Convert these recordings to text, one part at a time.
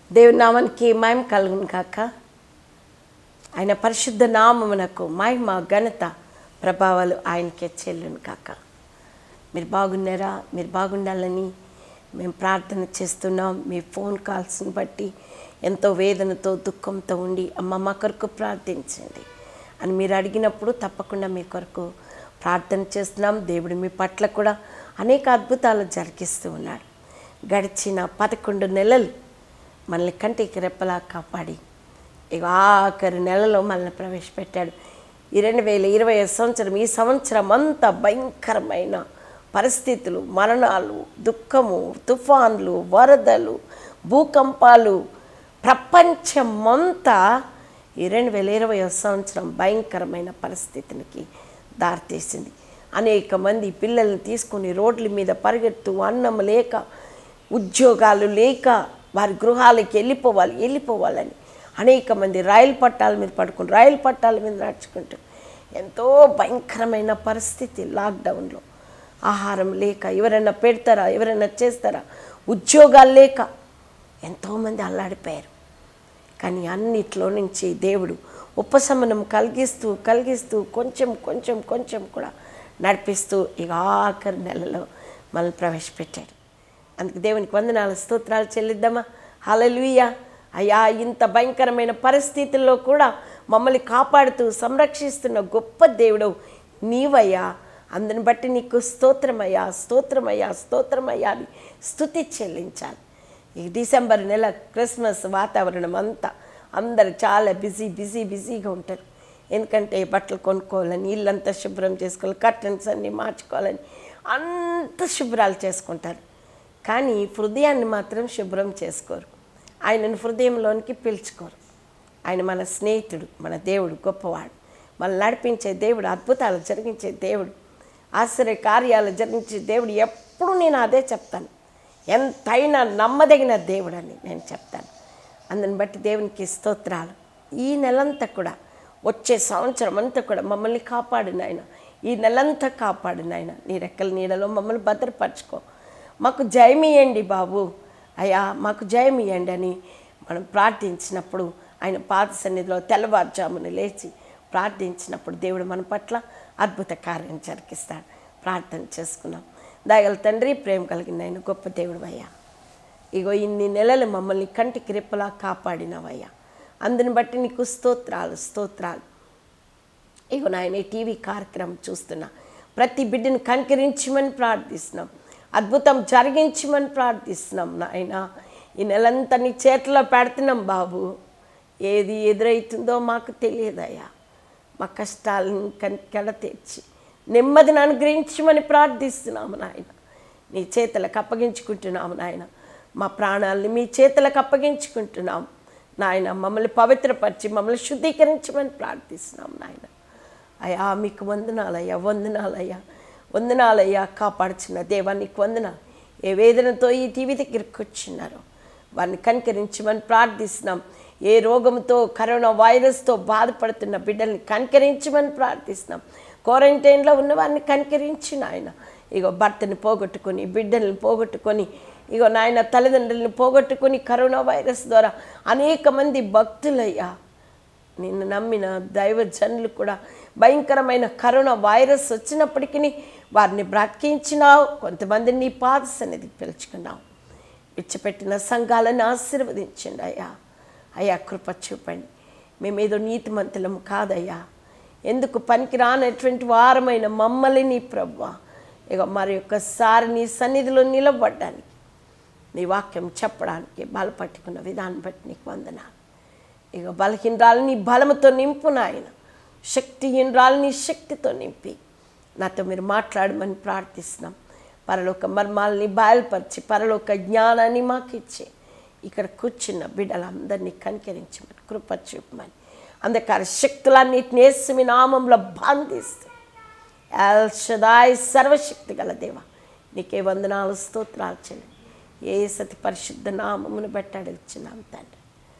దేవుని నామానికి మహిమ కలుగును కాక ఆయన పరిశుద్ధ నామమునకు మహిమ ఘనత ప్రభావాలు ఆయనకే చెల్లును కాక మీరు బాగున్నారా మీరు బాగుండాలని మేము ప్రార్థన చేస్తున్నాం మీ ఫోన్ కాల్స్ని బట్టి ఎంతో వేదనతో దుఃఖంతో ఉండి అమ్మ మా కొరకు ప్రార్థించండి అని మీరు అడిగినప్పుడు తప్పకుండా మీ కొరకు ప్రార్థన చేస్తున్నాం దేవుడు మీ పట్ల కూడా అనేక అద్భుతాలు జరిగిస్తూ ఉన్నాడు గడిచిన పదకొండు నెలలు మనల్ని కంటికి రెప్పలా కాపాడి ఇక ఆఖరి నెలలో మనల్ని ప్రవేశపెట్టాడు ఈ రెండు వేల ఇరవై సంవత్సరం ఈ సంవత్సరం అంతా భయంకరమైన పరిస్థితులు మరణాలు దుఃఖము తుఫాన్లు వరదలు భూకంపాలు ప్రపంచమంతా ఈ రెండు వేల ఇరవై సంవత్సరం భయంకరమైన పరిస్థితులకి దారితీసింది అనేక మంది పిల్లల్ని తీసుకుని రోడ్ల మీద పరిగెత్తు అన్నం లేక ఉద్యోగాలు లేక వారి గృహాలకి వెళ్ళిపోవాలి వెళ్ళిపోవాలని అనేక మంది రైలు పట్టాల మీద పడుకుని రైలు పట్టాల మీద నడుచుకుంటూ ఎంతో భయంకరమైన పరిస్థితి లాక్డౌన్లో ఆహారం లేక ఎవరైనా పెడతారా ఎవరైనా చేస్తారా ఉద్యోగాలు లేక ఎంతోమంది అల్లాడిపోయారు కానీ అన్నిట్లో నుంచి దేవుడు ఉపశమనం కలిగిస్తూ కలిగిస్తూ కొంచెం కొంచెం కొంచెం కూడా నడిపిస్తూ ఇక ఆఖరి నెలలో మనల్ని ప్రవేశపెట్టాడు అందుకు దేవునికి వందనాలు స్తోత్రాలు చెల్లిద్దామా హలలుయ్యా అయ్యా ఇంత భయంకరమైన పరిస్థితుల్లో కూడా మమ్మల్ని కాపాడుతూ సంరక్షిస్తున్న గొప్ప దేవుడు నీవయ్యా అందుని బట్టి నీకు స్తోత్రమయ్యా స్తోత్రమయ్యా స్తోత్రమయ్యా అని స్థుతి చెల్లించాలి ఈ డిసెంబర్ నెల క్రిస్మస్ వాతావరణం అంతా అందరు చాలా బిజీ బిజీ బిజీగా ఉంటారు ఎందుకంటే బట్టలు కొనుక్కోవాలని ఇల్లంతా శుభ్రం చేసుకోవాలి కర్టన్స్ అన్నీ మార్చుకోవాలని అంత శుభ్రాలు చేసుకుంటారు కానీ హృదయాన్ని మాత్రం శుభ్రం చేసుకోరు ఆయనను హృదయంలోనికి పిలుచుకోరు ఆయన మన స్నేహితుడు మన దేవుడు గొప్పవాడు మనల్ని నడిపించే దేవుడు అద్భుతాలు జరిగించే దేవుడు ఆశ్చర్య కార్యాలు జరిగించే దేవుడు ఎప్పుడు నేను అదే చెప్తాను ఎంతైనా నమ్మదగిన దేవుడని నేను చెప్తాను అందుని బట్టి దేవునికి స్తోత్రాలు ఈ నెలంతా కూడా వచ్చే సంవత్సరం అంతా కూడా మమ్మల్ని కాపాడిన ఆయన ఈ నెలంతా కాపాడిన ఆయన నీ రెక్కల నీడలో మమ్మల్ని భద్రపరచుకో మాకు జయమియండి బాబు అయ్యా మాకు జయమియండి అని మనం ప్రార్థించినప్పుడు ఆయన పాత సన్నిధిలో తెల్లవారుజామున లేచి ప్రార్థించినప్పుడు దేవుడు మన పట్ల అద్భుత కార్యం జరిగిస్తాడు ప్రార్థన చేసుకున్నాం దయగల తండ్రి ప్రేమ కలిగిన ఆయన గొప్ప దేవుడు అయ్యా ఇగో ఇన్ని నెలలు మమ్మల్ని కంటికి రెప్పలా కాపాడినవయ్యా అందుని బట్టి నీకు స్తోత్రాలు స్తోత్రాలు ఇగో నాయన ఈ టీవీ కార్యక్రమం చూస్తున్నా ప్రతి బిడ్డను కనికరించమని ప్రార్థిస్తున్నాం అద్భుతం జరిగించమని ప్రార్థిస్తున్నాం నాయన ఈ నెలంతా నీ చేతిలో పెడుతున్నాం బాబు ఏది ఎదురవుతుందో మాకు తెలియదయ్యా మా కష్టాలను కడ తెచ్చి నెమ్మదిని అనుగ్రహించమని ప్రార్థిస్తున్నాము నాయన నీ చేతులకు అప్పగించుకుంటున్నాము నాయన మా ప్రాణాలని మీ చేతులకు అప్పగించుకుంటున్నాం నాయన మమ్మల్ని పవిత్రపరిచి మమ్మల్ని శుద్ధీకరించమని ప్రార్థిస్తున్నాం నాయన అయ్యా మీకు వందనాలయ్యా వందనాలయ్యా వందనాలయ్యా కాపాడుచున్న దేవా నీకు వందనాలు ఏ వేదనతో ఈ టీవీ దగ్గరికి వచ్చినారో వారిని కనికరించమని ప్రార్థిస్తున్నాం ఏ రోగంతో కరోనా వైరస్తో బాధపడుతున్న బిడ్డల్ని కనికరించమని ప్రార్థిస్తున్నాం క్వారంటైన్లో ఉన్న వారిని కనికరించి నాయన ఇగో భర్తని పోగొట్టుకొని బిడ్డల్ని పోగొట్టుకొని ఇగో నాయన తల్లిదండ్రులను పోగొట్టుకొని కరోనా వైరస్ ద్వారా అనేక మంది భక్తులయ్యా నిన్ను నమ్మిన దైవజనులు కూడా భయంకరమైన కరోనా వైరస్ వచ్చినప్పటికీ వారిని బ్రతికించినావు కొంతమందిని నీ పాద సన్నిధికి పిలుచుకున్నావు విడిచిపెట్టిన సంఘాలను ఆశీర్వదించండి అయ్యా అయ్యా కృప చూపండి మేమేదో నీతిమంతులం కాదయ్యా ఎందుకు పనికి రానటువంటి వారమైన మమ్మల్ని నీ ప్రభు ఇక మరి ఒక్కసారి నీ సన్నిధిలో నిలబడ్డానికి నీ వాక్యం చెప్పడానికి బలపట్టుకున్న విధానం బట్టి నీకు వందనాలు ఇక బలహీనరాలని బలముతో నింపు నాయన శక్తిహీనరాలని శక్తితో నింపి నాతో మీరు మాట్లాడమని ప్రార్థిస్తున్నాం పరలోక మర్మాలని బయలుపరిచి పరలోక జ్ఞానాన్ని మాకు ఇచ్చి ఇక్కడ కూర్చున్న బిడ్డలందరినీ కనికరించమని కృప చూపమని అంధకార శక్తులన్నిటిని వేసి నామంలో బంధిస్తూ ఎల్ షదాయ్ సర్వశక్తి గల దేవ నీకే వందనాలు స్తోత్రాలు చెల్లి ఏ సతి పరిశుద్ధ నామమును బట్టి అడుగుచున్నాం తండ్రి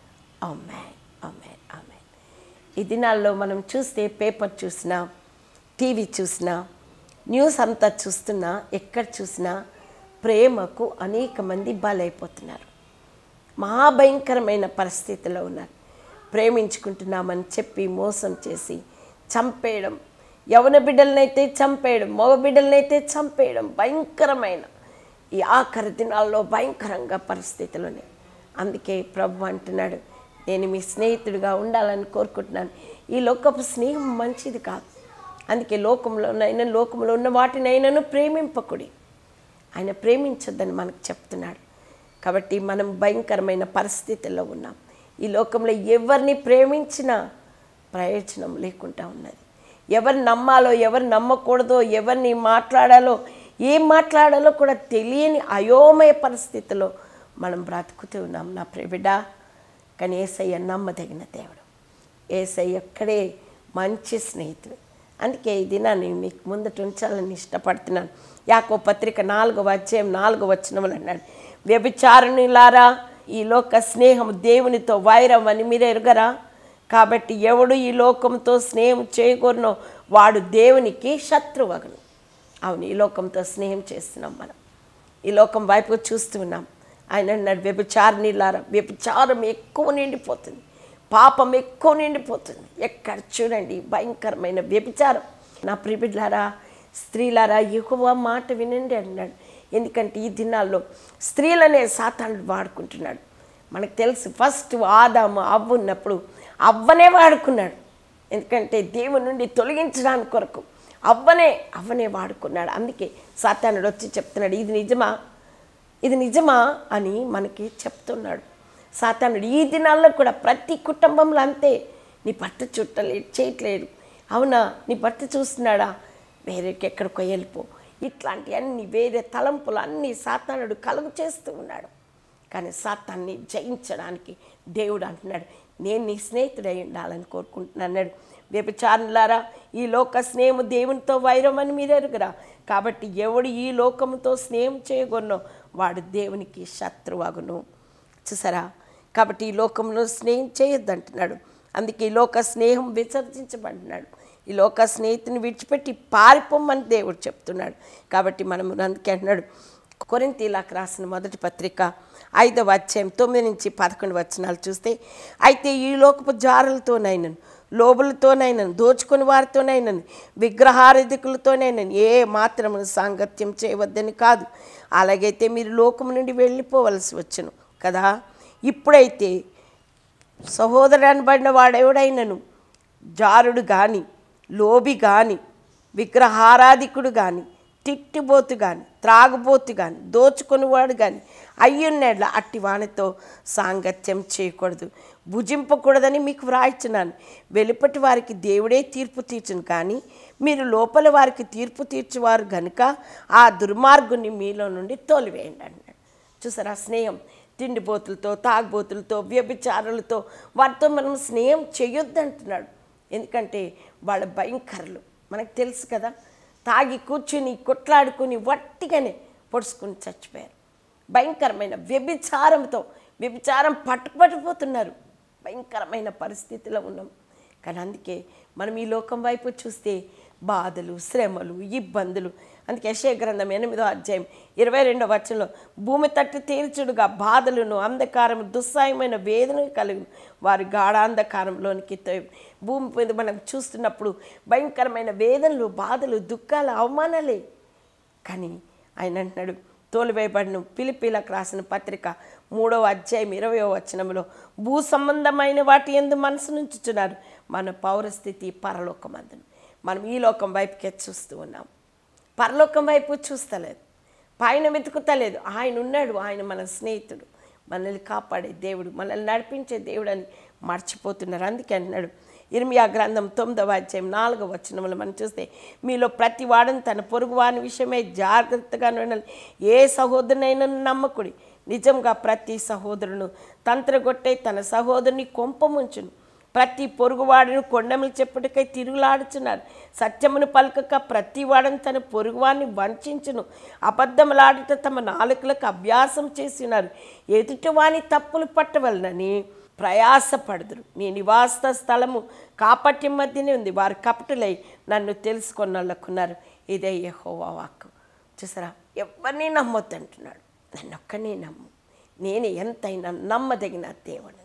ఆమెన్ ఆమెన్ ఆమెన్ ఈ దినాల్లో మనం చూస్తే పేపర్ చూసినా టీవీ చూసినా న్యూస్ అంతా చూస్తున్నా ఎక్కడ చూసినా ప్రేమకు అనేక మంది బలైపోతున్నారు మహాభయంకరమైన పరిస్థితిలో ఉన్నారు ప్రేమించుకుంటున్నామని చెప్పి మోసం చేసి చంపేయడం యవన బిడ్డలనైతే చంపేయడం మగ బిడ్డలనైతే చంపేయడం భయంకరమైన ఈ ఆఖరి దినాల్లో భయంకరంగా పరిస్థితులునే అందుకే ప్రభు అంటున్నాడు నేను మీ స్నేహితుడిగా ఉండాలని కోరుకుంటున్నాను ఈ లోకపు స్నేహం మంచిది కాదు అందుకే లోకంలోనైనా లోకంలో ఉన్న వాటినైనాను ప్రేమింపకుడి ఆయన ప్రేమించొద్దని మనకు చెప్తున్నాడు కాబట్టి మనం భయంకరమైన పరిస్థితుల్లో ఉన్నాం ఈ లోకంలో ఎవరిని ప్రేమించినా ప్రయోజనం లేకుండా ఉన్నది ఎవరు నమ్మాలో ఎవరు నమ్మకూడదో ఎవరిని మాట్లాడాలో ఏం మాట్లాడాలో కూడా తెలియని అయోమయ పరిస్థితిలో మనం బ్రతుకుతూ ఉన్నాం నా ప్రియబిడ్డ కానీ ఏసయ్య నమ్మదగిన దేవుడు ఏసయ్య ఒక్కడే మంచి స్నేహితుడు అందుకే ఈ దినాన్ని మీకు ముందట ఉంచాలని ఇష్టపడుతున్నాను యాకో పత్రిక నాలుగవ అధ్యాయం నాలుగవ వచనములు అన్నాడు వ్యభిచారునిలారా ఈ లోక స్నేహం దేవునితో వైరం అని మీరు ఎరుగరా కాబట్టి ఎవడు ఈ లోకంతో స్నేహం చేయకూడనో వాడు దేవునికి శత్రువగను అవును ఈ లోకంతో స్నేహం చేస్తున్నాం మనం ఈ లోకం వైపు చూస్తూ ఉన్నాం ఆయన అన్నాడు వ్యభిచారినిలారా వ్యభిచారం ఎక్కువ నిండిపోతుంది పాపం ఎక్కువ నిండిపోతుంది ఎక్కడ చూడండి భయంకరమైన వ్యభిచారం నా ప్రిబిడ్లారా స్త్రీలారా ఎక్కువ మాట వినండి అన్నాడు ఎందుకంటే ఈ దినాల్లో స్త్రీలనే సాతానుడు వాడుకుంటున్నాడు మనకు తెలుసు ఫస్ట్ ఆదాము అవ్వ ఉన్నప్పుడు అవ్వనే వాడుకున్నాడు ఎందుకంటే దేవుని నుండి తొలగించడానికి కొరకు అవ్వనే అవ్వనే వాడుకున్నాడు అందుకే సాతానుడు వచ్చి చెప్తున్నాడు ఇది నిజమా ఇది నిజమా అని మనకి చెప్తున్నాడు సాతానుడు ఈ దినాల్లో కూడా ప్రతి కుటుంబంలో అంతే నీ బట్ట చుట్టలేడు చేయట్లేడు అవునా నీ బట్ట చూస్తున్నాడా వేరేకి ఎక్కడికో వెళ్ళిపో ఇట్లాంటి అన్ని వేరే తలంపులు అన్నీ సాతానుడు కలుగు చేస్తూ ఉన్నాడు కానీ సాతాన్ని జయించడానికి దేవుడు అంటున్నాడు నేను నీ స్నేహితుడై ఉండాలని కోరుకుంటున్నాను అన్నాడు వ్యభిచారులారా ఈ లోక స్నేహము దేవునితో వైరం అని మీరు ఎరుగురా కాబట్టి ఎవడు ఈ లోకముతో స్నేహం చేయగొన్నో వాడు దేవునికి శత్రువగును చూసారా కాబట్టి ఈ లోకంలో స్నేహం చేయొద్దు అంటున్నాడు అందుకే ఈ లోక స్నేహం విసర్జించబడినాడు ఈ లోక స్నేహితుని విడిచిపెట్టి పారిపోమని దేవుడు చెప్తున్నాడు కాబట్టి మనం అందుకే అంటున్నాడు కొరింతీలాకు రాసిన మొదటి పత్రిక ఐదవ అధ్యాయం తొమ్మిది నుంచి పదకొండు వచనాలు చూస్తే అయితే ఈ లోకపు జారులతోనైనను లోబులతోనైనను దోచుకుని వారితోనైనను విగ్రహారధికులతోనైనను ఏ మాత్రమును సాంగత్యం చేయవద్దని కాదు అలాగైతే మీరు లోకం నుండి వెళ్ళిపోవలసి వచ్చును కదా ఇప్పుడైతే సహోదరు అనబడిన వాడెవడైనను జారుడు కానీ లోబి కానీ విగ్రహారాధికుడు కానీ తిట్టిబోతు కానీ త్రాగుబోతు కానీ దోచుకునివాడు కానీ అయ్యున్నట్ల అట్టి వానితో సాంగత్యం చేయకూడదు భుజింపకూడదని మీకు వ్రాయిచున్నాను వెలుపటి వారికి దేవుడే తీర్పు తీర్చును కానీ మీరు లోపల వారికి తీర్పు తీర్చువారు గనుక ఆ దుర్మార్గుని మీలో నుండి తోలివేయండి అన్నాడు చూసారా స్నేహం తిండిపోతులతో తాగుబోతులతో వ్యభిచారులతో వారితో మనం స్నేహం చేయొద్దు అంటున్నాడు ఎందుకంటే వాళ్ళ భయంకరులు మనకు తెలుసు కదా తాగి కూర్చుని కొట్లాడుకుని వట్టిగానే పొడుచుకుని చచ్చిపోయారు భయంకరమైన వ్యభిచారంతో వ్యభిచారం పట్టుపట్టిపోతున్నారు భయంకరమైన పరిస్థితిలో ఉన్నాం కానీ అందుకే మనం ఈ లోకం వైపు చూస్తే బాధలు శ్రమలు ఇబ్బందులు అందుకే యశయ గ్రంథం ఎనిమిదో అధ్యాయం ఇరవై రెండో వచనంలో భూమి తట్టు తీర్చుడుగా బాధలను అంధకారం దుస్సాయమైన వేదన కలుగు వారి గాఢాంధకారంలోనికి తో- భూమి మీద మనం చూస్తున్నప్పుడు భయంకరమైన వేదనలు బాధలు దుఃఖాలు అవమానాలే కానీ ఆయన అంటున్నాడు తోలివేయబడిన పిలిపిలకు రాసిన పత్రిక మూడవ అధ్యాయం ఇరవయో వచనంలో భూ సంబంధమైన వాటి ఎందు మనసు నుంచుతున్నారు మన పౌరస్థితి పరలోకమందును మనం ఈ లోకం వైపుకే చూస్తూ ఉన్నాం పరలోకం వైపు చూస్తలేదు పైన వెతుకుతలేదు ఆయన ఉన్నాడు ఆయన మన స్నేహితుడు మనల్ని కాపాడే దేవుడు మనల్ని నడిపించే దేవుడు అని మర్చిపోతున్నారు అందుకే అంటున్నాడు ఇర్మియా గ్రంథం తొమ్మిదవ అధ్యాయం నాలుగవ వచనములు మనం చూస్తే మీలో ప్రతి వాడని తన పొరుగు వాని విషయమై జాగ్రత్తగా ఉండాలి ఏ సహోదరునైనా నమ్మకుడి నిజంగా ప్రతి సహోదరును తంత్రగొట్టే తన సహోదరుని కొంపముంచును ప్రతి పొరుగువాడును కొండములు చెప్పుటకై తిరుగులాడుచున్నారు సత్యమును పలకక ప్రతి వాడని తన పొరుగువాడిని వంచును అబద్ధములాడుట తమ నాలుకలకు అభ్యాసం చేసినారు ఎదుటివాని తప్పులు పట్టవలనని ప్రయాసపడుదురు నీ నివాస స్థలము కాపట్యం మధ్యనే ఉంది వారు కపటులై నన్ను తెలుసుకొన్నళ్ళకున్నారు ఇదే యెహోవా వాక్కు చూసారా ఎవరిని నమ్మొద్దు అంటున్నాడు నన్ను ఒక్కనే నమ్ము నేను ఎంతైనా నమ్మదగిన దేవుడు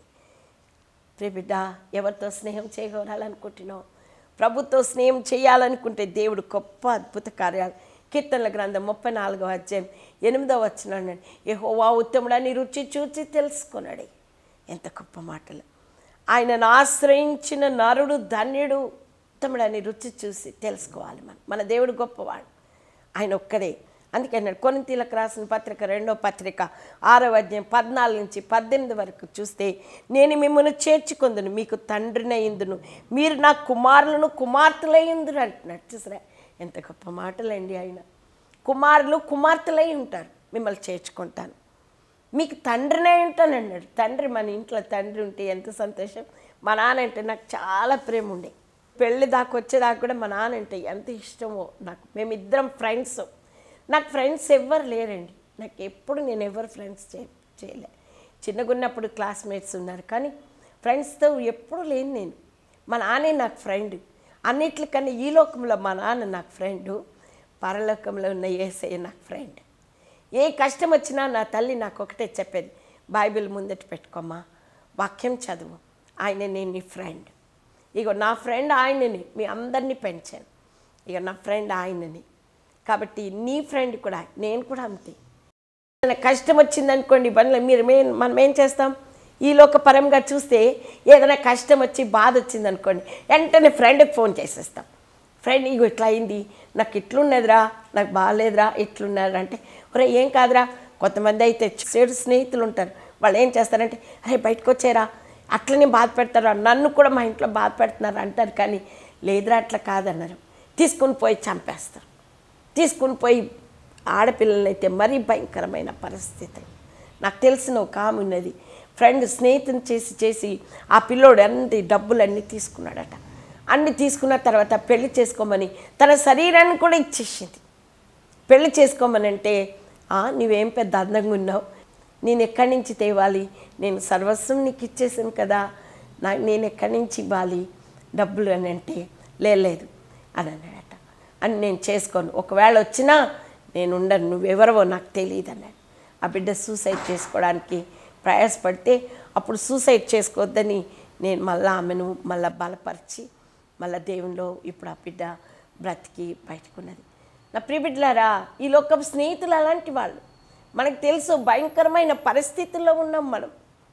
ప్రే బిడ్డ ఎవరితో స్నేహం చేయగలనుకుంటున్నావు ప్రభుత్వ స్నేహం చేయాలనుకుంటే దేవుడు గొప్ప అద్భుత కార్యాలు కీర్తనల గ్రంథం ముప్పై నాలుగో అధ్యాయం ఎనిమిదో వచ్చినాడు యెహోవా ఉత్తముడని రుచి చూచి తెలుసుకున్నాడు ఎంత గొప్ప మాటలు ఆయనను ఆశ్రయించిన నరుడు ధన్యుడు ఉత్తముడని రుచి చూసి తెలుసుకోవాలి మనం మన దేవుడు గొప్పవాడు ఆయన ఒక్కడే అందుకే అన్నాడు కొరింతీలకు రాసిన పత్రిక రెండో పత్రిక ఆరో అధ్యాయం పద్నాలుగు నుంచి పద్దెనిమిది వరకు చూస్తే నేను మిమ్మల్ని చేర్చుకుందును మీకు తండ్రినయిందును మీరు నా కుమారులను కుమార్తెలయ్యిందురు అంటున్నాడు చూసారా ఎంత గొప్ప మాటలండి ఆయన కుమారులు కుమార్తెలై ఉంటారు మిమ్మల్ని చేర్చుకుంటాను మీకు తండ్రినే ఉంటాను అన్నాడు తండ్రి మన ఇంట్లో తండ్రి ఉంటే ఎంత సంతోషం మా నాన్న అంటే నాకు చాలా ప్రేమ ఉండే పెళ్ళి దాకా వచ్చేదాకా కూడా మా నాన్న అంటే ఎంత ఇష్టమో నాకు మేమిద్దరం ఫ్రెండ్స్ నాకు ఫ్రెండ్స్ ఎవ్వరు లేరండి నాకు ఎప్పుడు నేను ఎవరు ఫ్రెండ్స్ చే చేయలే చిన్నగా ఉన్నప్పుడు క్లాస్మేట్స్ ఉన్నారు కానీ ఫ్రెండ్స్తో ఎప్పుడు లేను నేను మా నాన్నే నాకు ఫ్రెండ్ అన్నిట్లకన్నా ఈ లోకంలో మా నాన్న నాకు ఫ్రెండు పరలోకంలో ఉన్న ఏసయ్య నాకు ఫ్రెండ్ ఏ కష్టం వచ్చినా నా తల్లి నాకు ఒకటే చెప్పేది బైబిల్ ముందట పెట్టుకోమ్మా వాక్యం చదువు ఆయన నేను నీ ఫ్రెండ్ ఇగో నా ఫ్రెండ్ ఆయనని మీ అందరినీ పెంచాను ఇక నా ఫ్రెండ్ ఆయనని కాబట్టి నీ ఫ్రెండ్ కూడా నేను కూడా అంతే ఏదైనా కష్టం వచ్చిందనుకోండి బండ్ల మీరు మే మనం ఏం చేస్తాం ఈ లోక పరంగా చూస్తే ఏదైనా కష్టం వచ్చి బాధ వచ్చిందనుకోండి వెంటనే ఫ్రెండ్కి ఫోన్ చేసేస్తాం ఫ్రెండ్ ఇగో ఇట్లా అయింది నాకు ఇట్లున్నదిరా నాకు బాగాలేదురా ఇట్లున్నదిరా అంటే ఒరే ఏం కాదురా కొంతమంది అయితే చెడు స్నేహితులు ఉంటారు వాళ్ళు ఏం చేస్తారంటే అరే బయటకు వచ్చారా అట్లనే బాధ పెడతారు నన్ను కూడా మా ఇంట్లో బాధ పెడుతున్నారు అంటారు కానీ లేదురా అట్లా కాదన్నారు తీసుకుని పోయి చంపేస్తారు తీసుకుని పోయి ఆడపిల్లలైతే మరీ భయంకరమైన పరిస్థితి నాకు తెలిసిన ఒక ఆమె ఉన్నది ఫ్రెండ్ స్నేహితుని చేసి చేసి ఆ పిల్లోడు అన్ని డబ్బులన్నీ తీసుకున్నాడట అన్ని తీసుకున్న తర్వాత పెళ్లి చేసుకోమని తన శరీరాన్ని కూడా ఇచ్చేసింది పెళ్లి చేసుకోమని అంటే "ఆ, నువ్వేం పెద్ద అందంగా ఉన్నావు నేను ఎక్కడి నుంచి తేవాలి నేను సర్వస్వం నీకు ఇచ్చేసాను కదా నా నేను ఎక్కడి నుంచి ఇవ్వాలి డబ్బులు అని అంటే "లే, లేదు అని అన్నాడట అని నేను చేసుకోను ఒకవేళ వచ్చినా నేను ఉండను నువ్వెవరవో నాకు తెలియదు అన్నాడు ఆ బిడ్డ సూసైడ్ చేసుకోవడానికి ప్రయాసపడితే అప్పుడు సూసైడ్ చేసుకోవద్దని నేను మళ్ళీ ఆమెను మళ్ళీ బలపరిచి మళ్ళీ దేవునిలో ఇప్పుడు ఆ బిడ్డ బ్రతికి బయటకున్నది నా ప్రియబిడ్డలారా ఈ లోకపు స్నేహితులు అలాంటి వాళ్ళు మనకు తెలుసు భయంకరమైన పరిస్థితుల్లో ఉన్నాం మనం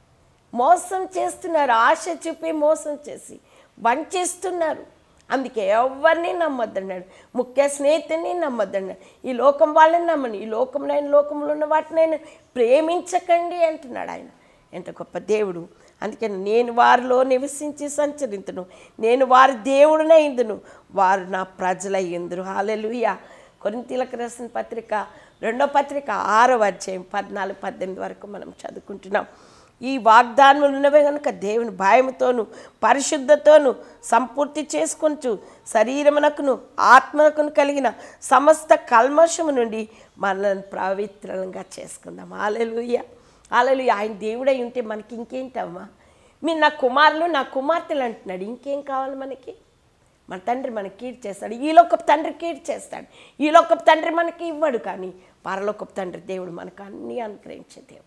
మోసం చేస్తున్నారు ఆశ చూపి మోసం చేసి వంచేస్తున్నారు అందుకే ఎవరిని నమ్మొద్దన్నాడు ముఖ్య స్నేహితుని నమ్మొద్దన్నాడు ఈ లోకం వాళ్ళని నమ్మని ఈ లోకంలో లోకంలో ఉన్న వాటినైనా ప్రేమించకండి అంటున్నాడు ఆయన ఎంత గొప్ప దేవుడు అందుకని నేను వారిలో నివసించి సంచరింతును నేను వారి దేవుడినైందును వారు నా ప్రజలయ్యిందురు హాలెలుయ కొరింతీలకు రాసిన పత్రిక రెండో పత్రిక ఆరో అధ్యాయం పద్నాలుగు పద్దెనిమిది వరకు మనం చదువుకుంటున్నాం ఈ వాగ్దానములు ఉన్నవే కనుక దేవుని భయముతోను పరిశుద్ధతోను సంపూర్తి చేసుకొంచు శరీరమునకును ఆత్మనకును కలిగిన సమస్త కల్మషము నుండి మనల్ని పవిత్రంగా చేసుకుందాం ఆలెలుయ్య ఆలెలుయ్య ఆయన దేవుడై ఉంటే మనకి ఇంకేంటమ్మా మీరు నా కుమారులు నా కుమార్తెలు అంటున్నాడు ఇంకేం కావాలి మనకి మన తండ్రి మనకి కీడు చేస్తాడు ఈ లోకపు తండ్రి కీడు చేస్తాడు ఈ లోకపు తండ్రి మనకి ఇవ్వడు కానీ పరలోకపు తండ్రి దేవుడు మనకు అన్నీ అనుగ్రహించే దేవుడు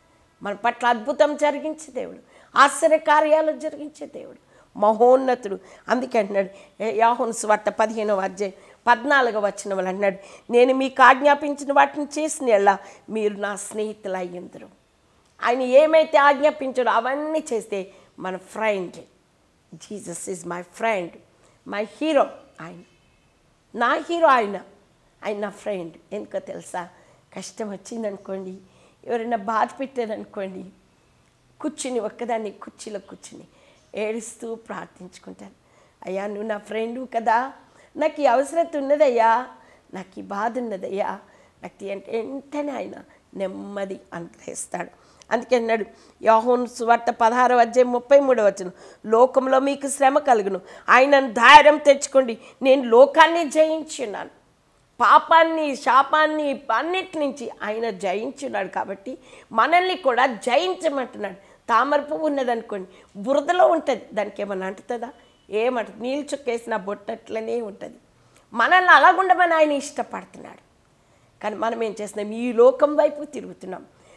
మన పట్ల అద్భుతం జరిగించే దేవుడు ఆశ్చర్య కార్యాలు జరిగించే దేవుడు మహోన్నతుడు అందుకే అంటున్నాడు యాహోన్ స్వార్త పదిహేనవ అధ్యాయం పద్నాలుగవ వచ్చిన వాళ్ళు అన్నాడు నేను మీకు ఆజ్ఞాపించిన వాటిని చేసిన ఎల్లా మీరు నా స్నేహితులు అయ్యిందరు ఆయన ఏమైతే ఆజ్ఞాపించాడో అవన్నీ చేస్తే మన friend Jesus is my friend my hero ఆయన నా హీరో ఆయన ఆయన నా ఫ్రెండ్ ఎందుకో తెలుసా కష్టం వచ్చిందనుకోండి ఎవరైనా బాధ పెట్టారనుకోండి కూర్చుని ఒక్కదాన్ని కుర్చీలో కూర్చుని ఏడుస్తూ ప్రార్థించుకుంటాను అయ్యా నువ్వు నా ఫ్రెండు కదా నాకు ఈ అవసరత ఉన్నదయ్యా నాకు ఈ బాధ ఉన్నదయ్యా నాకు ఈ అంటే వెంటనే ఆయన నెమ్మది అనుగ్రహిస్తాడు అందుకే అన్నాడు యోహోన్ సువార్త పదహారు అధ్యాయం ముప్పై మూడో వచ్చిన లోకంలో మీకు శ్రమ కలుగును ఆయనను ధైర్యం తెచ్చుకోండి నేను లోకాన్ని జయించున్నాను పాపాన్ని శాపాన్ని అన్నిటి నుంచి ఆయన జయించున్నాడు కాబట్టి మనల్ని కూడా జయించమంటున్నాడు తామర పువ్వు ఉన్నదనుకోండి బురదలో ఉంటుంది దానికి ఏమన్నా అంటుతుందా ఏమంటుంది నీళ్ళు చుక్కేసిన బొట్టట్లనే ఉంటుంది మనల్ని అలాగుండమని ఆయన ఇష్టపడుతున్నాడు కానీ మనం ఏం చేస్తున్నాం ఈ లోకం వైపు తిరుగుతున్నాం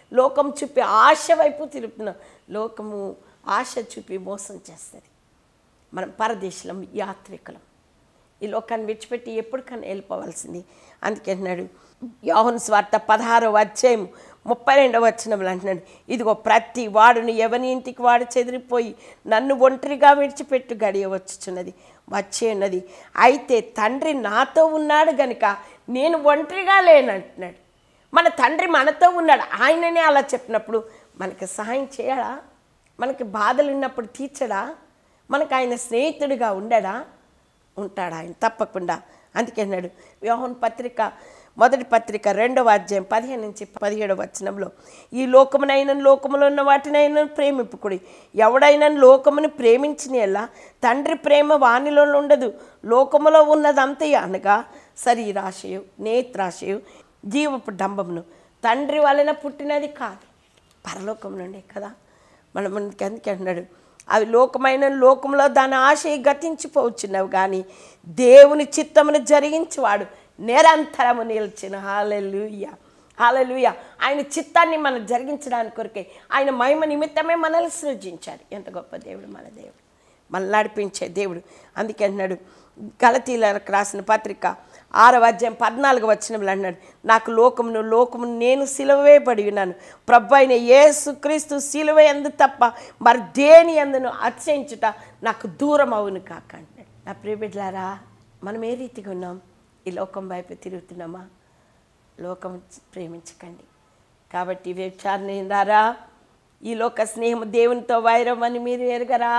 లోకం చూపి ఆశ వైపు తిరుగుతున్నాం లోకము ఆశ చూపి మోసం చేస్తుంది మనం పరదేశం యాత్రికులం ఈ లోకాన్ని విడిచిపెట్టి ఎప్పటికన్నా వెళ్ళిపోవాల్సింది అందుకే అన్నాడు యోహన్ స్వార్థ పదహారవ అధ్యాయం ముప్పై రెండవ వచనంలో అంటున్నాడు ఇదిగో ప్రతి వాడుని ఎవని ఇంటికి వాడు చెదిరిపోయి నన్ను ఒంటరిగా విడిచిపెట్టు గడియ వచ్చుచున్నది వచ్చే ఉన్నది అయితే తండ్రి నాతో ఉన్నాడు గనుక నేను ఒంటరిగా లేనంటున్నాడు మన తండ్రి మనతో ఉన్నాడు ఆయననే అలా చెప్పినప్పుడు మనకి సహాయం చేయడా మనకి బాధలు ఉన్నప్పుడు తీర్చడా మనకు ఆయన స్నేహితుడిగా ఉండడా ఉంటాడు ఆయన తప్పకుండా అందుకే అన్నాడు వ్యవహన్ పత్రిక మొదటి పత్రిక రెండవ అధ్యాయం పదిహేను నుంచి పదిహేడవ వచనంలో ఈ లోకమునైన లోకములో ఉన్న వాటినైనా ప్రేమింపుకుడి ఎవడైనా లోకమును ప్రేమించిన ఎలా తండ్రి ప్రేమ వానిలో ఉండదు లోకములో ఉన్నదంతయు అనగా శరీరాశయు నేత్రాశయు జీవపు డంబమును తండ్రి వలన పుట్టినది కాదు పరలోకం నుండి కదా మనం మనకి అందుకే అన్నాడు అవి లోకమైన లోకంలో దాని ఆశ గతించిపోవచ్చున్నవి కానీ దేవుని చిత్తమును జరిగించేవాడు నిరంతరము నిలిచిన హాలెలుయ హాలెలుయ ఆయన చిత్తాన్ని మనం జరిగించడానికి కొరకే ఆయన మహిమ నిమిత్తమే మనల్ని సృజించాడు ఎంత గొప్ప దేవుడు మన దేవుడు మనల్ని నడిపించే దేవుడు అందుకే అన్నాడు గలతీలకు రాసిన పత్రిక ఆరవ అధ్యాయం పద్నాలుగు వచనంలో అన్నాడు నాకు లోకమును లోకమును నేను సిలువేయబడి ఉన్నాను ప్రభు అయిన యేసు క్రీస్తు సిలువ ఎందు తప్ప మరి దేని ఎందును అతిశయించుట నాకు దూరం అవును కాక అంటున్నాడు నా ప్రియబిడ్లారా మనం ఏ రీతిగా ఉన్నాం ఈ లోకం వైపు తిరుగుతున్నామా లోకం ప్రేమించకండి కాబట్టి వ్యభిచారరా ఈ లోక స్నేహం దేవునితో వైరం అని మీరు ఎరగరా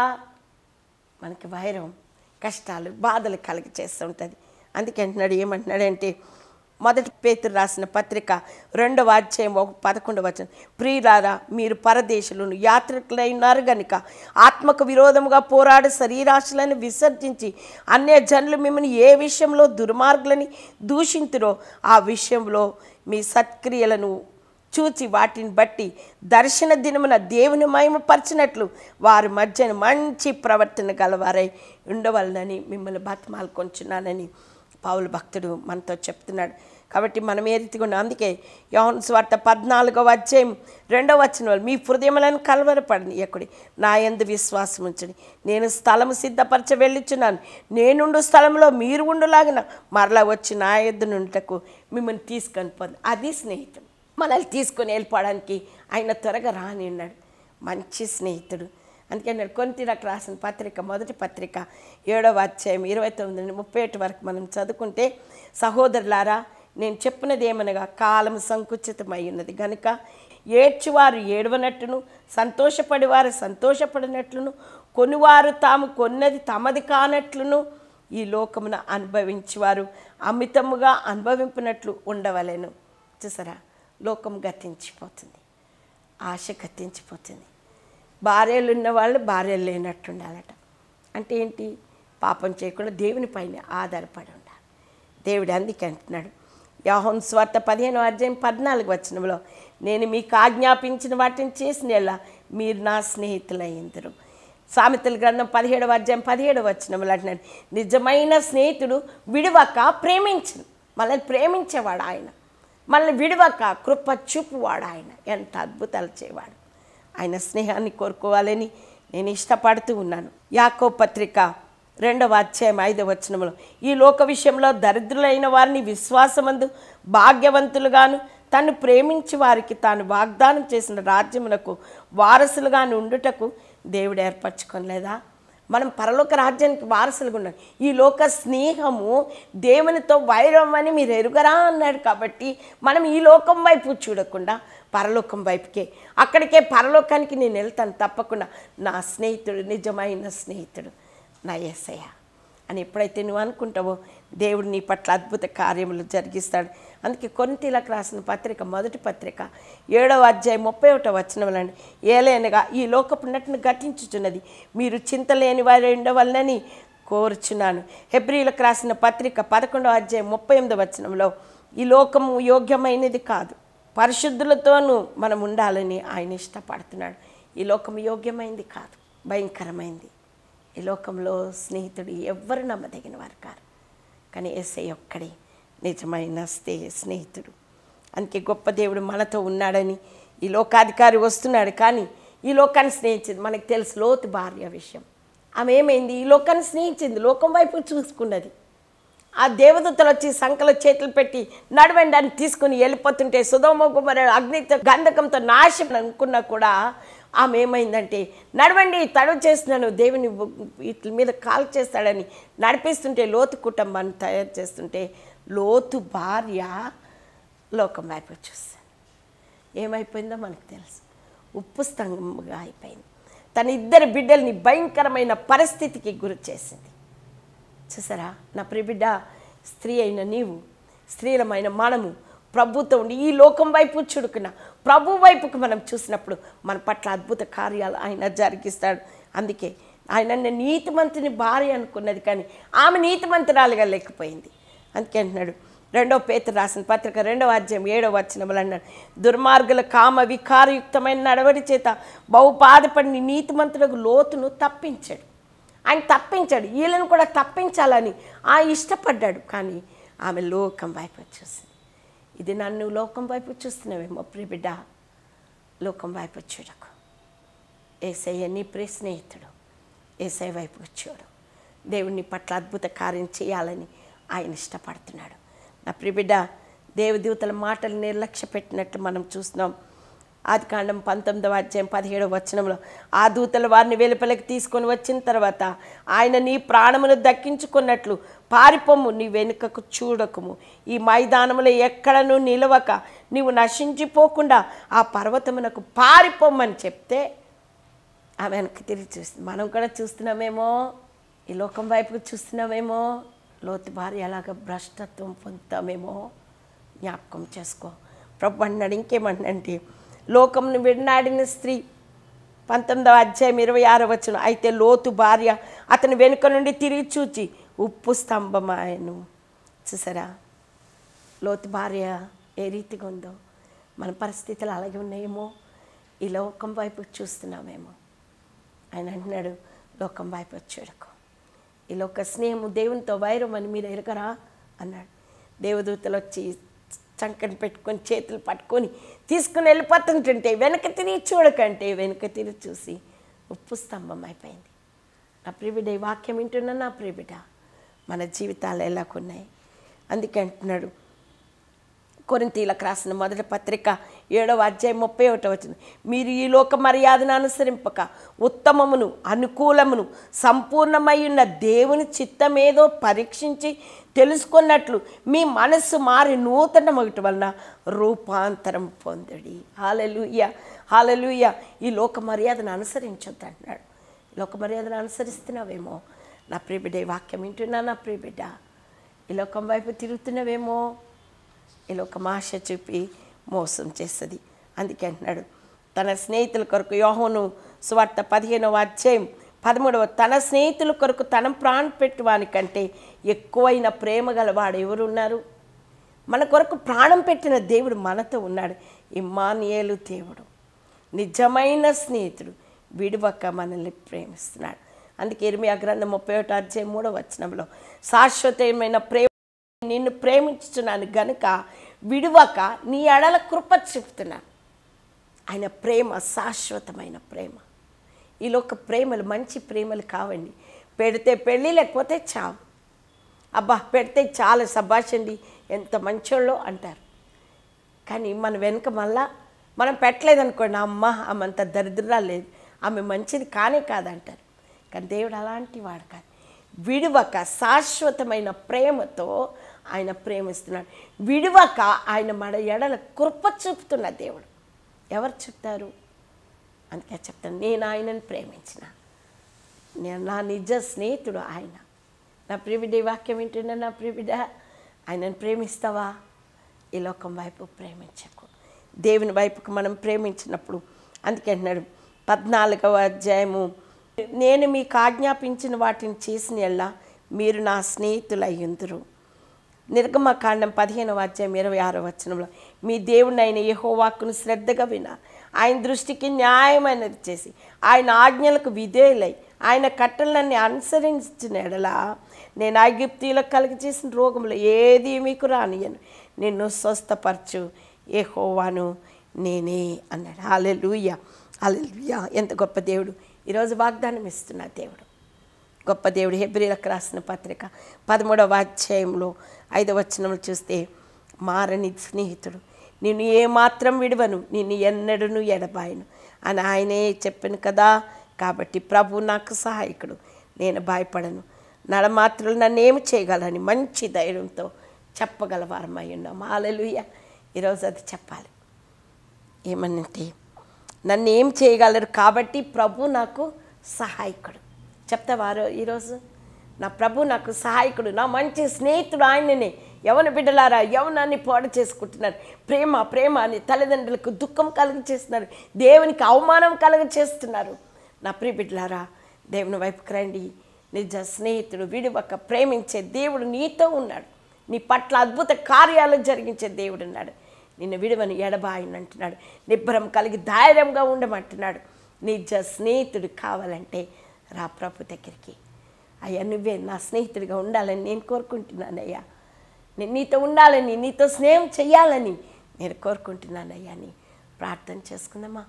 మనకి వైరం కష్టాలు బాధలు కలిగి చేస్తుంటుంది అందుకే అంటున్నాడు ఏమంటున్నాడంటే మొదటి పేతురు రాసిన పత్రిక రెండవ అధ్యాయం ఒక పదకొండవ వచ్చిన ప్రియులారా మీరు పరదేశులను యాత్రికులైనారు గనుక ఆత్మకు విరోధముగా పోరాడు శరీరాశులను విసర్జించి అన్య జనులు మిమ్మల్ని ఏ విషయంలో దుర్మార్గులని దూషింతురో ఆ విషయంలో మీ సత్క్రియలను చూచి వాటిని బట్టి దర్శన దినమున దేవుని మహిమపరిచినట్లు వారి మధ్యన మంచి ప్రవర్తన గలవారై ఉండవలనని మిమ్మల్ని బతిమాలుకొంచున్నానని పావులు భక్తుడు మనతో చెప్తున్నాడు కాబట్టి మనం ఏ రీతిగా ఉన్నాం అందుకే యోహన్ స్వార్థ పద్నాలుగవ అధ్యాయం రెండవ వచ్చిన వాళ్ళు మీ హృదయములను కలవరపడని ఎక్కడి నా ఎందు విశ్వాసం ఉంచండి నేను స్థలము సిద్ధపరచ వెళ్ళిచున్నాను నేనుండు స్థలంలో మీరు ఉండులాగిన మరలా వచ్చి నా ఎద్దు నుంటకు మిమ్మల్ని తీసుకొని పోదు అది స్నేహితుడు మనల్ని తీసుకొని వెళ్ళిపోవడానికి ఆయన త్వరగా రాని ఉన్నాడు మంచి స్నేహితుడు అందుకే నేను కొంతిరకు రాసిన పత్రిక మొదటి పత్రిక ఏడవ అధ్యాయం ఇరవై తొమ్మిది నుండి ముప్పై ఒకటి వరకు మనం చదువుకుంటే సహోదరులారా నేను చెప్పినది ఏమనగా కాలం సంకుచితమై ఉన్నది కనుక ఏడ్చువారు ఏడవనట్టును సంతోషపడేవారు సంతోషపడినట్లును కొనువారు తాము కొన్నది తమది కానట్లును ఈ లోకమున అనుభవించేవారు అమితముగా అనుభవింపినట్లు ఉండవలెను చూసారా లోకం గతించిపోతుంది ఆశ గతించిపోతుంది భార్యలు ఉన్న వాళ్ళు భార్యలు లేనట్టు ఉండాలట అంటే ఏంటి పాపం చేయకుండా దేవుని పైన ఆధారపడి ఉండాలి దేవుడు అందుకే అంటున్నాడు యాహోన్ స్వార్థ పదిహేను అధ్యాయం పద్నాలుగు వచనంలో నేను మీకు ఆజ్ఞాపించిన వాటిని చేసిన ఎలా మీరు నా స్నేహితులయ్యిందరు సామెతల గ్రంథం పదిహేడవ అధ్యాయం పదిహేడవ వచనంలో అంటున్నాడు నిజమైన స్నేహితుడు విడువక ప్రేమించను మనల్ని ప్రేమించేవాడు ఆయన మనల్ని విడవక కృప చూపువాడు ఆయన ఎంత అద్భుతాలు చేయవాడు ఆయన స్నేహాన్ని కోరుకోవాలని నేను ఇష్టపడుతూ ఉన్నాను యాకో పత్రిక రెండవ అధ్యాయం ఐదవ వచనంలో ఈ లోక విషయంలో దరిద్రులైన వారిని విశ్వాసమందు భాగ్యవంతులుగాను తను ప్రేమించి వారికి తాను వాగ్దానం చేసిన రాజ్యమునకు వారసులుగాను ఉండుటకు దేవుడు ఏర్పరచుకోలేదా మనం పరలోక రాజ్యానికి వారసులుగా ఉన్నాం ఈ లోక స్నేహము దేవునితో వైరం అని మీరు ఎరుగరా అన్నాడు కాబట్టి మనం ఈ లోకం వైపు చూడకుండా పరలోకం వైపుకే అక్కడికే పరలోకానికి నేను వెళ్తాను తప్పకుండా నా స్నేహితుడు నిజమైన స్నేహితుడు నా ఎస్ఐయ అని ఎప్పుడైతే నువ్వు అనుకుంటావో దేవుడు నీ పట్ల అద్భుత కార్యములు జరిగిస్తాడు అందుకే కొన్నితీలకు రాసిన పత్రిక మొదటి పత్రిక ఏడవ అధ్యాయం ముప్పై ఒకటో వచనములండి ఏలైనగా ఈ లోకపు నటును గతించుచున్నది మీరు చింతలేని వారి ఉండవలనని కోరుచున్నాను హెబ్రిలకు రాసిన పత్రిక పదకొండవ అధ్యాయం ముప్పై ఎనిమిదో వచనంలో ఈ లోకము యోగ్యమైనది కాదు పరిశుద్ధులతోనూ మనం ఉండాలని ఆయన ఇష్టపడుతున్నాడు ఈ లోకం యోగ్యమైంది కాదు భయంకరమైంది ఈ లోకంలో స్నేహితుడు ఎవ్వరు నమ్మదగిన వారు కారు కానీ ఎస్ఐ ఒక్కడే నిజమైన స్నే స్నేహితుడు అందుకే గొప్ప దేవుడు మనతో ఉన్నాడని ఈ లోకాధికారి వస్తున్నాడు కానీ ఈ లోకాన్ని స్నేహించింది మనకు తెలుసు లోతు భార్య విషయం ఆమె ఏమైంది ఈ లోకాన్ని స్నేహించింది లోకం వైపు చూసుకున్నది ఆ దేవదూతలు వచ్చి సంకలో చేతులు పెట్టి నడవండి అని తీసుకుని వెళ్ళిపోతుంటే సుధోమ కుమార అగ్నితో గంధకంతో నాశనం అనుకున్నా కూడా ఆమె ఏమైందంటే నడవండి తడవ చేస్తున్నాను దేవుని వీటి మీద కాల్ చేస్తాడని నడిపిస్తుంటే లోతు కుటుంబాన్ని తయారు చేస్తుంటే లోతు భార్య లోకం వైపు చూస్తాను ఏమైపోయిందో మనకు తెలుసు ఉప్పు స్తంభంగా అయిపోయింది తన ఇద్దరు బిడ్డల్ని భయంకరమైన పరిస్థితికి గురి చేసింది చూసారా నా ప్రియబిడ్డ స్త్రీ అయిన నీవు స్త్రీలమైన మనము ప్రభుతో ఉండి ఈ లోకం వైపు చుడుకున్న ప్రభు వైపుకు మనం చూసినప్పుడు మన పట్ల అద్భుత కార్యాలు ఆయన జరిగిస్తాడు అందుకే ఆయన నన్ను నీతిమంతుని భార్య అనుకున్నది కానీ ఆమె నీతిమంతురాలుగా లేకపోయింది అందుకే అంటున్నాడు రెండో పేతురు రాసిన పత్రిక రెండవ అధ్యాయం ఏడవ వచనములు అన్నాడు దుర్మార్గుల కామ వికారయుక్తమైన నడవడి చేత బహు బాధపడిన నీతిమంతులకు లోతును తప్పించాడు ఆయన తప్పించాడు వీళ్ళని కూడా తప్పించాలని ఆ ఇష్టపడ్డాడు కానీ ఆమె లోకం వైపు చూసింది ఇది నన్ను లోకం వైపు చూస్తున్నావేమో ప్రియబిడ్డ లోకం వైపు చూడకు ఏసయ్య నీ ప్రియ స్నేహితుడు ఏసై వైపు చూడు దేవుని పట్ల అద్భుత కార్యం చేయాలని ఆయన ఇష్టపడుతున్నాడు నా ప్రియబిడ్డ దేవదూతల మాటలు నిర్లక్ష్య పెట్టినట్టు మనం చూస్తున్నాం ఆది కాండం పంతొమ్మిదవ అధ్యాయం పదిహేడవ వచనంలో ఆ దూతలు వారిని వెలుపలికి తీసుకొని వచ్చిన తర్వాత ఆయన నీ ప్రాణమును దక్కించుకున్నట్లు పారిపోము నీ వెనుకకు చూడకము ఈ మైదానములో ఎక్కడను నిలవక నీవు నశించిపోకుండా ఆ పర్వతమునకు పారిపోమని చెప్తే ఆమె వెనక్కి తిరిగి చూస్తుంది మనం కూడా చూస్తున్నామేమో ఈ లోకం వైపు చూస్తున్నామేమో లోతు భార్య ఎలాగ భ్రష్టత్వం పొందుతామేమో జ్ఞాపకం చేసుకో ప్రభు అన్నాడు ఇంకేమన్నంటే లోకంను విడనాడిన స్త్రీ పంతొమ్మిదవ అధ్యాయం ఇరవై ఆరో వచ్చిన అయితే లోతు భార్య అతని వెనుక నుండి తిరిగి చూచి ఉప్పు స్తంభమాయను చూసారా లోతు భార్య ఏ రీతిగా ఉందో మన పరిస్థితులు అలాగే ఉన్నాయేమో ఈ లోకం వైపు చూస్తున్నామేమో ఆయన అంటున్నాడు లోకం వైపు చూడకు ఈ లోక స్నేహము దేవునితో వైరం అని మీరు ఎరగరా అన్నాడు దేవదూతలు వచ్చి చంకని పెట్టుకొని చేతులు పట్టుకొని తీసుకుని వెళ్ళిపోతుంటుంటే వెనక తిరిగి చూడకంటే వెనక తిరిగి చూసి ఉప్పు స్తంభం అయిపోయింది నా ప్రియబిడ్డ ఈ వాక్యం వింటున్నా నా ప్రియబిడ్డ మన జీవితాలు ఎలాగున్నాయి అందుకే అంటున్నాడు కొరింతీలకు రాసిన మొదటి పత్రిక ఏడవ అధ్యాయం ముప్పై ఒకటో వచ్చిన మీరు ఈ లోక మర్యాదను అనుసరింపక ఉత్తమమును అనుకూలమును సంపూర్ణమై ఉన్న దేవుని చిత్తమేదో పరీక్షించి తెలుసుకున్నట్లు మీ మనస్సు మారి నూతన మొగటి వలన రూపాంతరం పొందడి హాలలుయ్య హాలలుయ్య ఈ లోక మర్యాదను అనుసరించొద్దు అంటున్నాడు లోక మర్యాదను అనుసరిస్తున్నావేమో నా ప్రియబిడ్డ ఈ వాక్యం వింటున్నా నా ప్రియబిడ్డ ఈ లోకం వైపు తిరుగుతున్నావేమో ఈ లోకం ఆశ చూపి మోసం చేస్తుంది అందుకే అంటున్నాడు తన స్నేహితుల కొరకు యోహోను సువార్త పదిహేనవ అధ్యాయం పదమూడవ తన స్నేహితుల కొరకు తన ప్రాణ పెట్టువానికంటే ఎక్కువైన ప్రేమ గలవాడు ఎవరున్నారు మన కొరకు ప్రాణం పెట్టిన దేవుడు మనతో ఉన్నాడు ఇమ్మానియేలు దేవుడు నిజమైన స్నేహితుడు విడువక మనల్ని ప్రేమిస్తున్నాడు అందుకే ఇరిమి గ్రంథం ముప్పై ఒకటి అధ్యాయం మూడవ వచనంలో శాశ్వతమైన ప్రేమ నిన్ను ప్రేమించుతున్నాను గనుక విడువక నీ అడల కృప చెప్తున్నాను ఆయన ప్రేమ శాశ్వతమైన ప్రేమ ఈ లోక ప్రేమలు మంచి ప్రేమలు కావండి పెడితే పెళ్ళి లేకపోతే చావు అబ్బా పెడితే చాలా సభాషండి ఎంత మంచోళ్ళో అంటారు కానీ మన వెనుక మళ్ళా మనం పెట్టలేదనుకోండి అమ్మ ఆమె అంత దరిద్రా లేదు ఆమె మంచిది కానే కాదంటారు కానీ దేవుడు అలాంటి వాడు కాదు విడువక శాశ్వతమైన ప్రేమతో ఆయన ప్రేమిస్తున్నాడు విడువక ఆయన మన ఎడల కృప చూపుతున్న దేవుడు ఎవరు చెప్తారు అందుకే చెప్తాను నేను ఆయనను ప్రేమించిన నేను నా నిజ స్నేహితుడు ఆయన నా ప్రియబిడ్డ ఈ వాక్యం వింటున్నా నా ప్రియబిడ్డ ఆయనను ప్రేమిస్తావా ఈ లోకం వైపు ప్రేమించకు దేవుని వైపుకు మనం ప్రేమించినప్పుడు అందుకే అంటున్నాడు పద్నాలుగవ అధ్యాయము నేను మీకు ఆజ్ఞాపించిన వాటిని చేసిన ఎల్లా మీరు నా స్నేహితులయ్యుందురు నిర్గమకాండం పదిహేనవ అధ్యాయం ఇరవై ఆరో వచనంలో మీ దేవుని ఆయన యెహోవాకును శ్రద్ధగా విన ఆయన దృష్టికి న్యాయమైనది చేసి ఆయన ఆజ్ఞలకు విధేయులై ఆయన కట్టలన్నీ అనుసరించిన ఎడల నేను ఐగిప్తీలకు కలిగి చేసిన రోగములు ఏది మీకు రానియను నిన్ను స్వస్థపరచు యెహోవాను నేనే అన్నాడు హాలెలుయ్య హాలెలుయ్య ఎంత గొప్ప దేవుడు ఈరోజు వాగ్దానం ఇస్తున్న దేవుడు గొప్ప దేవుడు హెబ్రిలకు రాసిన పత్రిక పదమూడవ అధ్యాయంలో ఐదవ వచనంలో చూస్తే మారని స్నేహితుడు నిన్ను ఏమాత్రం విడవను నిన్ను ఎన్నడను ఎడబాయను అని ఆయనే చెప్పాను కదా కాబట్టి ప్రభు నాకు సహాయకుడు నేను భయపడను నడమాత్రులు నన్ను ఏమి చేయగలని మంచి ధైర్యంతో చెప్పగలవారమై ఉన్నాం హాలెలుయ్య ఈరోజు అది చెప్పాలి ఏమనంటే నన్ను ఏం చేయగలరు కాబట్టి ప్రభు నాకు సహాయకుడు చెప్తావారు ఈరోజు నా ప్రభు నాకు సహాయకుడు నా మంచి స్నేహితుడు ఆయననే యవన బిడ్డలారా యవనాన్ని పాడు చేసుకుంటున్నారు ప్రేమ ప్రేమ అని తల్లిదండ్రులకు దుఃఖం కలుగ చేస్తున్నారు దేవునికి అవమానం కలుగ చేస్తున్నారు నా ప్రియ బిడ్డలారా దేవుని వైపుకి రండి నిజ స్నేహితుడు విడివక ప్రేమించే దేవుడు నీతో ఉన్నాడు నీ పట్ల అద్భుత కార్యాలు జరిగించే దేవుడు ఉన్నాడు నిన్ను విడువని ఎడబాయని అంటున్నాడు నిబ్బరం కలిగి ధైర్యంగా ఉండమంటున్నాడు నిజ స్నేహితుడు కావాలంటే రా ప్రభు దగ్గరికి అయ్యా నువ్వే నా స్నేహితుడిగా ఉండాలని నేను కోరుకుంటున్నానయ్యా నేను నీతో ఉండాలని నీతో స్నేహం చెయ్యాలని నేను కోరుకుంటున్నానయ్యా అని ప్రార్థన చేసుకుందామా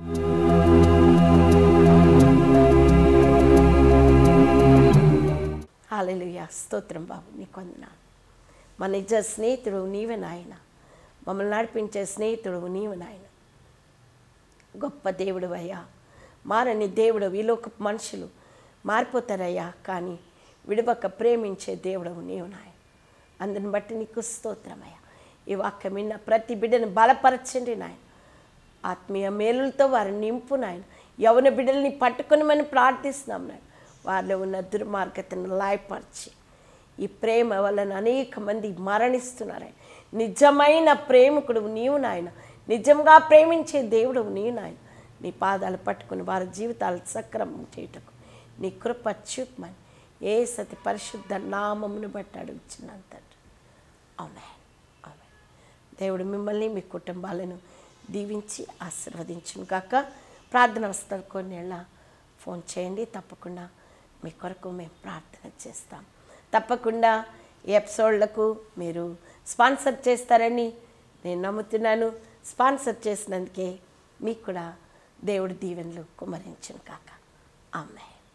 హాలెలుయా స్తోత్రం బాబు నీకు వందనాలు మా నిజ స్నేహితుడు నీవే నాయన మమ్మల్ని నడిపించే స్నేహితుడు నీవు నాయన గొప్ప దేవుడు అయ్యా మారని దేవుడు ఈలోక మనుషులు మారిపోతారయ్యా కానీ విడవక ప్రేమించే దేవుడు నీవు నాయన అందుని బట్టి నీకు స్తోత్రమయ్యా ఈ వాక్యం విన్న ప్రతి బిడ్డను బలపరచండి నాయన ఆత్మీయ మేలులతో వారిని నింపు నాయన యవన బిడ్డల్ని పట్టుకునమని ప్రార్థిస్తున్నాం నాయన వారిలో ఉన్న దుర్మార్గతను లాయపరిచి ఈ ప్రేమ వలన అనేక మంది మరణిస్తున్నారు నిజమైన ప్రేమికుడు నీవు నాయన నిజంగా ప్రేమించే దేవుడు నీవు నాయన నీ పాదాలు పట్టుకుని వారి జీవితాలు సక్రమం చేయుటకు నీ కృప చూపమని ఏ సతి పరిశుద్ధ నామమును బట్టి అడుగుచున్నాను తండ్రి అవునా అవునా దేవుడు మిమ్మల్ని మీ కుటుంబాలను దీవించి ఆశీర్వదించును కాక ప్రార్థన వస్తారు కొన్నేళ్ళ ఫోన్ చేయండి తప్పకుండా మీ కొరకు మేము ప్రార్థన చేస్తాం తప్పకుండా ఈ ఎపిసోడ్లకు మీరు స్పాన్సర్ చేస్తారని నేను నమ్ముతున్నాను స్పాన్సర్ చేసినందుకే మీకు కూడా దేవుడి దీవెనలు కుమరించును కాక ఆమె